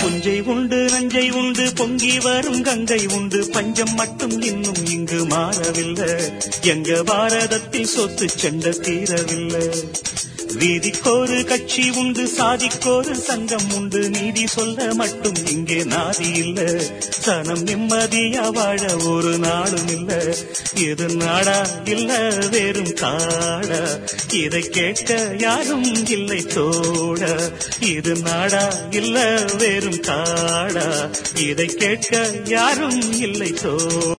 புஞ்சை உண்டு நஞ்சை உண்டு பொங்கி வரும் கங்கை உண்டு பஞ்சம் மட்டும் இன்னும் இங்கு மாறவில்லை எங்க பாரதத்தில் சொத்து செண்ட தீரவில்லை வீதிக்கோரு கட்சி உண்டு சாதிக்கோரு சங்கம் உண்டு நீதி சொல்ல மட்டும் இங்கே நாதி இல்ல சனம் நிம்மதியா வாழ ஒரு நாளும் இல்ல இது நாடா இல்ல வெறும் காடா இதை கேட்க யாரும் இல்லை தோட இது நாடா இல்ல வெறும் காடா இதை கேட்க யாரும் இல்லை தோட